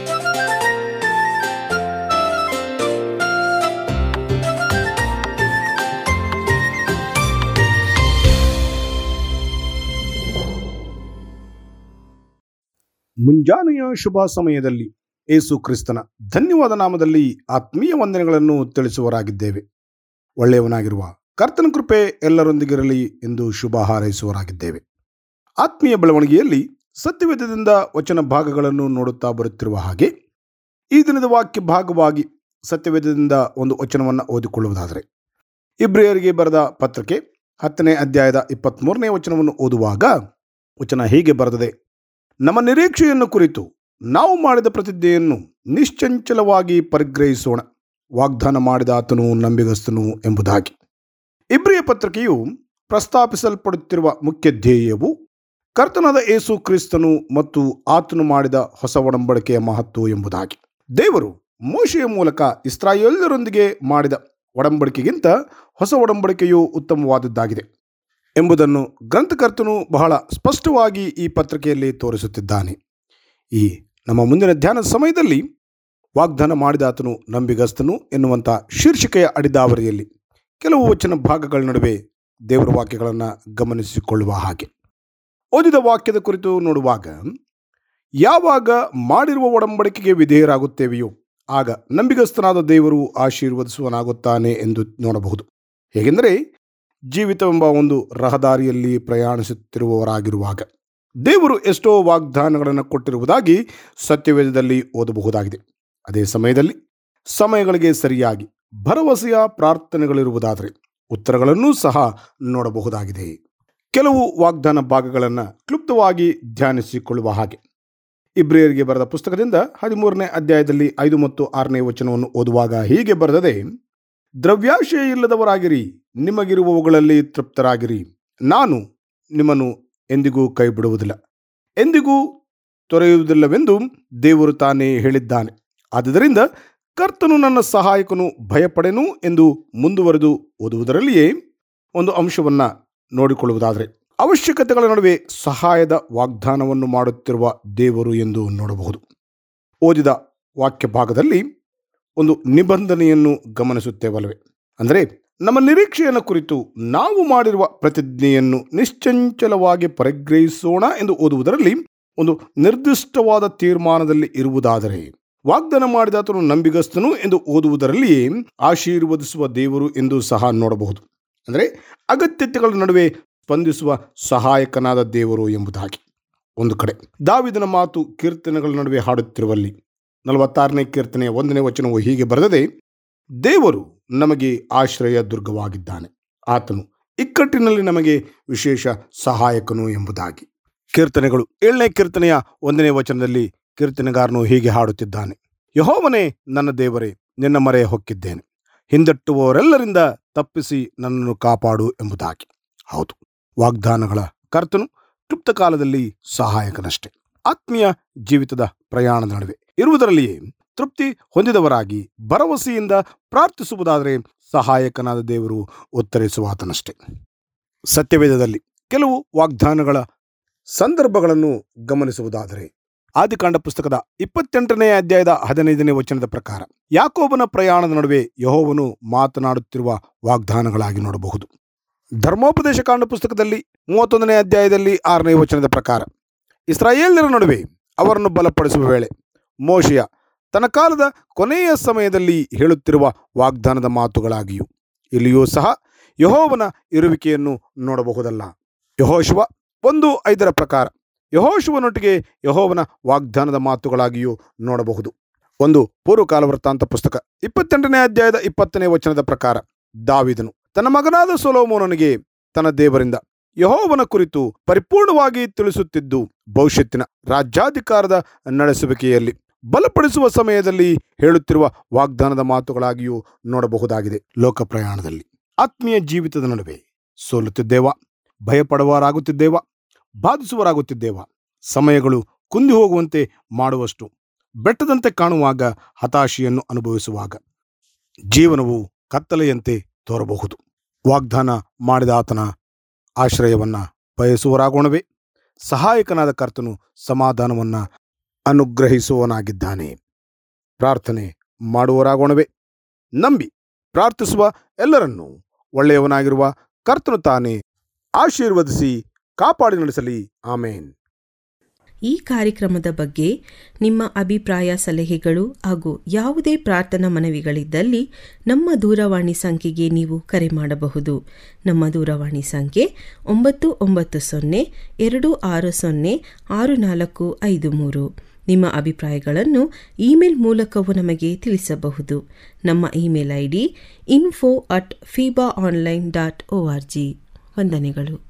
ಮುಂಜಾನೆಯ ಶುಭ ಸಮಯದಲ್ಲಿ ಏಸು ಕ್ರಿಸ್ತನ ಧನ್ಯವಾದ ನಾಮದಲ್ಲಿ ಆತ್ಮೀಯ ವಂದನೆಗಳನ್ನು ತಿಳಿಸುವರಾಗಿದ್ದೇವೆ ಒಳ್ಳೆಯವನಾಗಿರುವ ಕರ್ತನ ಕೃಪೆ ಎಲ್ಲರೊಂದಿಗಿರಲಿ ಎಂದು ಶುಭ ಹಾರೈಸುವರಾಗಿದ್ದೇವೆ ಆತ್ಮೀಯ ಬೆಳವಣಿಗೆಯಲ್ಲಿ ಸತ್ಯವೇದದಿಂದ ವಚನ ಭಾಗಗಳನ್ನು ನೋಡುತ್ತಾ ಬರುತ್ತಿರುವ ಹಾಗೆ ಈ ದಿನದ ವಾಕ್ಯ ಭಾಗವಾಗಿ ಸತ್ಯವೇದದಿಂದ ಒಂದು ವಚನವನ್ನು ಓದಿಕೊಳ್ಳುವುದಾದರೆ ಇಬ್ರಿಯರಿಗೆ ಬರೆದ ಪತ್ರಕ್ಕೆ ಹತ್ತನೇ ಅಧ್ಯಾಯದ ಇಪ್ಪತ್ತ್ಮೂರನೇ ವಚನವನ್ನು ಓದುವಾಗ ವಚನ ಹೀಗೆ ಬರೆದಿದೆ ನಮ್ಮ ನಿರೀಕ್ಷೆಯನ್ನು ಕುರಿತು ನಾವು ಮಾಡಿದ ಪ್ರತಿಜ್ಞೆಯನ್ನು ನಿಶ್ಚಂಚಲವಾಗಿ ಪರಿಗ್ರಹಿಸೋಣ ವಾಗ್ದಾನ ಮಾಡಿದ ಆತನು ನಂಬಿಗಸ್ತನು ಎಂಬುದಾಗಿ ಇಬ್ರಿಯ ಪತ್ರಿಕೆಯು ಪ್ರಸ್ತಾಪಿಸಲ್ಪಡುತ್ತಿರುವ ಮುಖ್ಯ ಧ್ಯೇಯವು ಕರ್ತನಾದ ಏಸು ಕ್ರಿಸ್ತನು ಮತ್ತು ಆತನು ಮಾಡಿದ ಹೊಸ ಒಡಂಬಡಿಕೆಯ ಮಹತ್ವ ಎಂಬುದಾಗಿ ದೇವರು ಮೋಶೆಯ ಮೂಲಕ ಇಸ್ರಾಯೇಲರೊಂದಿಗೆ ಮಾಡಿದ ಒಡಂಬಡಿಕೆಗಿಂತ ಹೊಸ ಒಡಂಬಡಿಕೆಯು ಉತ್ತಮವಾದದ್ದಾಗಿದೆ ಎಂಬುದನ್ನು ಗ್ರಂಥಕರ್ತನು ಬಹಳ ಸ್ಪಷ್ಟವಾಗಿ ಈ ಪತ್ರಿಕೆಯಲ್ಲಿ ತೋರಿಸುತ್ತಿದ್ದಾನೆ ಈ ನಮ್ಮ ಮುಂದಿನ ಧ್ಯಾನದ ಸಮಯದಲ್ಲಿ ವಾಗ್ದಾನ ಮಾಡಿದಾತನು ನಂಬಿಗಸ್ತನು ಎನ್ನುವಂಥ ಶೀರ್ಷಿಕೆಯ ಅಡಿದಾವರಿಯಲ್ಲಿ ಕೆಲವು ವಚನ ಭಾಗಗಳ ನಡುವೆ ದೇವರ ವಾಕ್ಯಗಳನ್ನು ಗಮನಿಸಿಕೊಳ್ಳುವ ಹಾಗೆ ಓದಿದ ವಾಕ್ಯದ ಕುರಿತು ನೋಡುವಾಗ ಯಾವಾಗ ಮಾಡಿರುವ ಒಡಂಬಡಿಕೆಗೆ ವಿಧೇಯರಾಗುತ್ತೇವೆಯೋ ಆಗ ನಂಬಿಗಸ್ತನಾದ ದೇವರು ಆಶೀರ್ವದಿಸುವನಾಗುತ್ತಾನೆ ಎಂದು ನೋಡಬಹುದು ಹೇಗೆಂದರೆ ಜೀವಿತವೆಂಬ ಒಂದು ರಹದಾರಿಯಲ್ಲಿ ಪ್ರಯಾಣಿಸುತ್ತಿರುವವರಾಗಿರುವಾಗ ದೇವರು ಎಷ್ಟೋ ವಾಗ್ದಾನಗಳನ್ನು ಕೊಟ್ಟಿರುವುದಾಗಿ ಸತ್ಯವೇದದಲ್ಲಿ ಓದಬಹುದಾಗಿದೆ ಅದೇ ಸಮಯದಲ್ಲಿ ಸಮಯಗಳಿಗೆ ಸರಿಯಾಗಿ ಭರವಸೆಯ ಪ್ರಾರ್ಥನೆಗಳಿರುವುದಾದರೆ ಉತ್ತರಗಳನ್ನೂ ಸಹ ನೋಡಬಹುದಾಗಿದೆ ಕೆಲವು ವಾಗ್ದಾನ ಭಾಗಗಳನ್ನು ಕ್ಲುಪ್ತವಾಗಿ ಧ್ಯಾನಿಸಿಕೊಳ್ಳುವ ಹಾಗೆ ಇಬ್ರಿಯರಿಗೆ ಬರೆದ ಪುಸ್ತಕದಿಂದ ಹದಿಮೂರನೇ ಅಧ್ಯಾಯದಲ್ಲಿ ಐದು ಮತ್ತು ಆರನೇ ವಚನವನ್ನು ಓದುವಾಗ ಹೀಗೆ ಬರೆದದೆ ದ್ರವ್ಯಾಶಯ ಇಲ್ಲದವರಾಗಿರಿ ನಿಮಗಿರುವವುಗಳಲ್ಲಿ ತೃಪ್ತರಾಗಿರಿ ನಾನು ನಿಮ್ಮನ್ನು ಎಂದಿಗೂ ಕೈ ಬಿಡುವುದಿಲ್ಲ ಎಂದಿಗೂ ತೊರೆಯುವುದಿಲ್ಲವೆಂದು ದೇವರು ತಾನೇ ಹೇಳಿದ್ದಾನೆ ಆದುದರಿಂದ ಕರ್ತನು ನನ್ನ ಸಹಾಯಕನು ಭಯಪಡೆನು ಎಂದು ಮುಂದುವರೆದು ಓದುವುದರಲ್ಲಿಯೇ ಒಂದು ಅಂಶವನ್ನು ನೋಡಿಕೊಳ್ಳುವುದಾದರೆ ಅವಶ್ಯಕತೆಗಳ ನಡುವೆ ಸಹಾಯದ ವಾಗ್ದಾನವನ್ನು ಮಾಡುತ್ತಿರುವ ದೇವರು ಎಂದು ನೋಡಬಹುದು ಓದಿದ ವಾಕ್ಯ ಭಾಗದಲ್ಲಿ ಒಂದು ನಿಬಂಧನೆಯನ್ನು ಗಮನಿಸುತ್ತೇವಲ್ಲವೇ ಅಂದರೆ ನಮ್ಮ ನಿರೀಕ್ಷೆಯನ್ನು ಕುರಿತು ನಾವು ಮಾಡಿರುವ ಪ್ರತಿಜ್ಞೆಯನ್ನು ನಿಶ್ಚಂಚಲವಾಗಿ ಪರಿಗ್ರಹಿಸೋಣ ಎಂದು ಓದುವುದರಲ್ಲಿ ಒಂದು ನಿರ್ದಿಷ್ಟವಾದ ತೀರ್ಮಾನದಲ್ಲಿ ಇರುವುದಾದರೆ ವಾಗ್ದಾನ ಮಾಡಿದಾತನು ನಂಬಿಗಸ್ತನು ಎಂದು ಓದುವುದರಲ್ಲಿಯೇ ಆಶೀರ್ವದಿಸುವ ದೇವರು ಎಂದು ಸಹ ನೋಡಬಹುದು ಅಂದರೆ ಅಗತ್ಯತೆಗಳ ನಡುವೆ ಸ್ಪಂದಿಸುವ ಸಹಾಯಕನಾದ ದೇವರು ಎಂಬುದಾಗಿ ಒಂದು ಕಡೆ ದಾವಿದನ ಮಾತು ಕೀರ್ತನೆಗಳ ನಡುವೆ ಹಾಡುತ್ತಿರುವಲ್ಲಿ ನಲವತ್ತಾರನೇ ಕೀರ್ತನೆಯ ಒಂದನೇ ವಚನವು ಹೀಗೆ ಬರೆದದೆ ದೇವರು ನಮಗೆ ಆಶ್ರಯ ದುರ್ಗವಾಗಿದ್ದಾನೆ ಆತನು ಇಕ್ಕಟ್ಟಿನಲ್ಲಿ ನಮಗೆ ವಿಶೇಷ ಸಹಾಯಕನು ಎಂಬುದಾಗಿ ಕೀರ್ತನೆಗಳು ಏಳನೇ ಕೀರ್ತನೆಯ ಒಂದನೇ ವಚನದಲ್ಲಿ ಕೀರ್ತನೆಗಾರನು ಹೀಗೆ ಹಾಡುತ್ತಿದ್ದಾನೆ ಯಹೋವನೇ ನನ್ನ ದೇವರೇ ನಿನ್ನ ಮರೆ ಹೊಕ್ಕಿದ್ದೇನೆ ಹಿಂದಟ್ಟುವವರೆಲ್ಲರಿಂದ ತಪ್ಪಿಸಿ ನನ್ನನ್ನು ಕಾಪಾಡು ಎಂಬುದಾಗಿ ಹೌದು ವಾಗ್ದಾನಗಳ ಕರ್ತನು ಕ್ಲುಪ್ತ ಕಾಲದಲ್ಲಿ ಸಹಾಯಕನಷ್ಟೇ ಆತ್ಮೀಯ ಜೀವಿತದ ಪ್ರಯಾಣದ ನಡುವೆ ಇರುವುದರಲ್ಲಿಯೇ ತೃಪ್ತಿ ಹೊಂದಿದವರಾಗಿ ಭರವಸೆಯಿಂದ ಪ್ರಾರ್ಥಿಸುವುದಾದರೆ ಸಹಾಯಕನಾದ ದೇವರು ಉತ್ತರಿಸುವಾತನಷ್ಟೇ ಸತ್ಯವೇದದಲ್ಲಿ ಕೆಲವು ವಾಗ್ದಾನಗಳ ಸಂದರ್ಭಗಳನ್ನು ಗಮನಿಸುವುದಾದರೆ ಆದಿಕಾಂಡ ಪುಸ್ತಕದ ಇಪ್ಪತ್ತೆಂಟನೇ ಅಧ್ಯಾಯದ ಹದಿನೈದನೇ ವಚನದ ಪ್ರಕಾರ ಯಾಕೋಬನ ಪ್ರಯಾಣದ ನಡುವೆ ಯಹೋವನು ಮಾತನಾಡುತ್ತಿರುವ ವಾಗ್ದಾನಗಳಾಗಿ ನೋಡಬಹುದು ಧರ್ಮೋಪದೇಶ ಕಾಂಡ ಪುಸ್ತಕದಲ್ಲಿ ಮೂವತ್ತೊಂದನೇ ಅಧ್ಯಾಯದಲ್ಲಿ ಆರನೇ ವಚನದ ಪ್ರಕಾರ ಇಸ್ರಾಯೇಲ್ಯರ ನಡುವೆ ಅವರನ್ನು ಬಲಪಡಿಸುವ ವೇಳೆ ಮೋಶೆಯ ತನ್ನ ಕಾಲದ ಕೊನೆಯ ಸಮಯದಲ್ಲಿ ಹೇಳುತ್ತಿರುವ ವಾಗ್ದಾನದ ಮಾತುಗಳಾಗಿಯೂ ಇಲ್ಲಿಯೂ ಸಹ ಯಹೋವನ ಇರುವಿಕೆಯನ್ನು ನೋಡಬಹುದಲ್ಲ ಯಹೋಶುವ ಒಂದು ಐದರ ಪ್ರಕಾರ ಯಹೋಶುವನೊಟ್ಟಿಗೆ ಯಹೋವನ ವಾಗ್ದಾನದ ಮಾತುಗಳಾಗಿಯೂ ನೋಡಬಹುದು ಒಂದು ಪೂರ್ವಕಾಲ ವೃತ್ತಾಂತ ಪುಸ್ತಕ ಇಪ್ಪತ್ತೆಂಟನೇ ಅಧ್ಯಾಯದ ಇಪ್ಪತ್ತನೇ ವಚನದ ಪ್ರಕಾರ ದಾವಿದನು ತನ್ನ ಮಗನಾದ ಸೊಲೋಮೋನನಿಗೆ ತನ್ನ ದೇವರಿಂದ ಯಹೋವನ ಕುರಿತು ಪರಿಪೂರ್ಣವಾಗಿ ತಿಳಿಸುತ್ತಿದ್ದು ಭವಿಷ್ಯತ್ತಿನ ರಾಜ್ಯಾಧಿಕಾರದ ನಡೆಸುವಿಕೆಯಲ್ಲಿ ಬಲಪಡಿಸುವ ಸಮಯದಲ್ಲಿ ಹೇಳುತ್ತಿರುವ ವಾಗ್ದಾನದ ಮಾತುಗಳಾಗಿಯೂ ನೋಡಬಹುದಾಗಿದೆ ಲೋಕ ಪ್ರಯಾಣದಲ್ಲಿ ಆತ್ಮೀಯ ಜೀವಿತದ ನಡುವೆ ಸೋಲುತ್ತಿದ್ದೇವಾ ಭಯಪಡುವರಾಗುತ್ತಿದ್ದೇವಾ ಬಾಧಿಸುವರಾಗುತ್ತಿದ್ದೇವಾ ಸಮಯಗಳು ಕುಂದಿ ಹೋಗುವಂತೆ ಮಾಡುವಷ್ಟು ಬೆಟ್ಟದಂತೆ ಕಾಣುವಾಗ ಹತಾಶೆಯನ್ನು ಅನುಭವಿಸುವಾಗ ಜೀವನವು ಕತ್ತಲೆಯಂತೆ ತೋರಬಹುದು ವಾಗ್ದಾನ ಮಾಡಿದ ಆತನ ಆಶ್ರಯವನ್ನ ಬಯಸುವರಾಗೋಣವೇ ಸಹಾಯಕನಾದ ಕರ್ತನು ಸಮಾಧಾನವನ್ನ ಅನುಗ್ರಹಿಸುವನಾಗಿದ್ದಾನೆ ಪ್ರಾರ್ಥನೆ ಮಾಡುವರಾಗೋಣವೇ ನಂಬಿ ಪ್ರಾರ್ಥಿಸುವ ಎಲ್ಲರನ್ನೂ ಒಳ್ಳೆಯವನಾಗಿರುವ ಕರ್ತನು ತಾನೇ ಆಶೀರ್ವದಿಸಿ ಕಾಪಾಡಿ ನಡೆಸಲಿ ಆಮೇನ್ ಈ ಕಾರ್ಯಕ್ರಮದ ಬಗ್ಗೆ ನಿಮ್ಮ ಅಭಿಪ್ರಾಯ ಸಲಹೆಗಳು ಹಾಗೂ ಯಾವುದೇ ಪ್ರಾರ್ಥನಾ ಮನವಿಗಳಿದ್ದಲ್ಲಿ ನಮ್ಮ ದೂರವಾಣಿ ಸಂಖ್ಯೆಗೆ ನೀವು ಕರೆ ಮಾಡಬಹುದು ನಮ್ಮ ದೂರವಾಣಿ ಸಂಖ್ಯೆ ಒಂಬತ್ತು ಒಂಬತ್ತು ಸೊನ್ನೆ ಎರಡು ಆರು ಸೊನ್ನೆ ಆರು ನಾಲ್ಕು ಐದು ಮೂರು ನಿಮ್ಮ ಅಭಿಪ್ರಾಯಗಳನ್ನು ಇಮೇಲ್ ಮೂಲಕವೂ ನಮಗೆ ತಿಳಿಸಬಹುದು ನಮ್ಮ email I D info at FIBA online dot O R G ವಂದನೆಗಳು